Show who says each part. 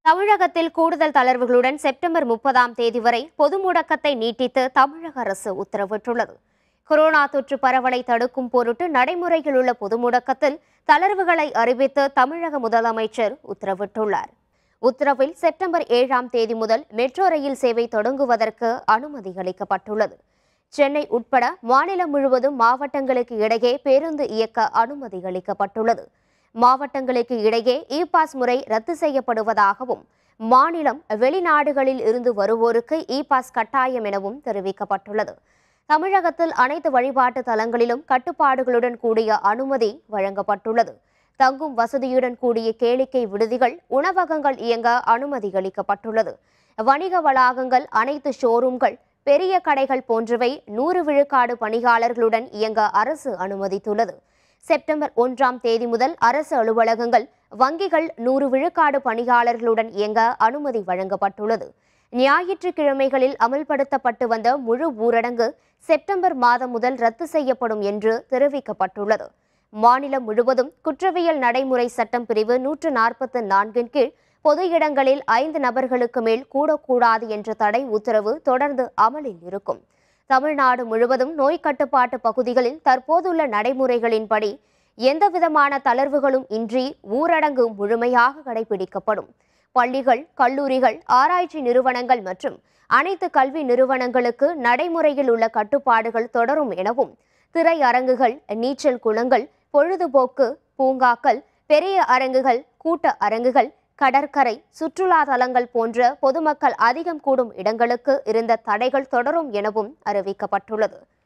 Speaker 1: தமிழகத்தில் கூடுதல் தளர்வுகளுடன் செப்டம்பர் முப்பதாம் தேதி வரை பொது முடக்கத்தை நீட்டித்து தமிழக அரசு உத்தரவிட்டுள்ளது கொரோனா தொற்று பரவலை தடுக்கும் பொருட்டு நடைமுறையில் உள்ள பொது முடக்கத்தில் தளர்வுகளை அறிவித்து தமிழக முதலமைச்சர் உத்தரவிட்டுள்ளார் உத்தரவில் செப்டம்பர் ஏழாம் தேதி முதல் மெட்ரோ ரயில் சேவை தொடங்குவதற்கு அனுமதி அளிக்கப்பட்டுள்ளது சென்னை உட்பட மாநிலம் முழுவதும் மாவட்டங்களுக்கு இடையே பேருந்து இயக்க அனுமதி அளிக்கப்பட்டுள்ளது மாவட்டங்களுக்கு இடையே இ பாஸ் முறை ரத்து செய்யப்படுவதாகவும் மாநிலம் வெளிநாடுகளில் இருந்து வருவோருக்கு இ பாஸ் கட்டாயம் எனவும் தெரிவிக்கப்பட்டுள்ளது தமிழகத்தில் அனைத்து வழிபாட்டு தலங்களிலும் கட்டுப்பாடுகளுடன் கூடிய அனுமதி வழங்கப்பட்டுள்ளது தங்கும் வசதியுடன் கூடிய கேளிக்கை விடுதிகள் உணவகங்கள் இயங்க அனுமதி அளிக்கப்பட்டுள்ளது வணிக வளாகங்கள் அனைத்து ஷோரூம்கள் பெரிய கடைகள் போன்றவை நூறு விழுக்காடு பணியாளர்களுடன் இயங்க அரசு அனுமதித்துள்ளது செப்டம்பர் ஒன்றாம் தேதி முதல் அரசு அலுவலகங்கள் வங்கிகள் நூறு விழுக்காடு பணியாளர்களுடன் இயங்க அனுமதி வழங்கப்பட்டுள்ளது ஞாயிற்றுக்கிழமைகளில் அமல்படுத்தப்பட்டு வந்த முழு ஊரடங்கு செப்டம்பர் மாதம் முதல் ரத்து செய்யப்படும் என்று தெரிவிக்கப்பட்டுள்ளது மாநிலம் முழுவதும் குற்றவியல் நடைமுறை சட்டம் பிரிவு நூற்று நாற்பத்து நான்கின் கீழ் பொது இடங்களில் ஐந்து நபர்களுக்கு மேல் கூடக்கூடாது என்ற தடை உத்தரவு தொடர்ந்து அமலில் இருக்கும் தமிழ்நாடு முழுவதும் நோய் கட்டுப்பாட்டு பகுதிகளில் தற்போதுள்ள நடைமுறைகளின்படி எந்தவிதமான தளர்வுகளும் இன்றி ஊரடங்கு முழுமையாக கடைபிடிக்கப்படும் பள்ளிகள் கல்லூரிகள் ஆராய்ச்சி நிறுவனங்கள் மற்றும் அனைத்து கல்வி நிறுவனங்களுக்கு நடைமுறையில் உள்ள கட்டுப்பாடுகள் தொடரும் எனவும் திரையரங்குகள் நீச்சல் குளங்கள் பொழுதுபோக்கு பூங்காக்கள் பெரிய அரங்குகள் கூட்ட அரங்குகள் கடற்கரை சுற்றுலா தலங்கள் போன்ற பொதுமக்கள் அதிகம் கூடும் இடங்களுக்கு இருந்த தடைகள் தொடரும் எனவும் அறிவிக்கப்பட்டுள்ளது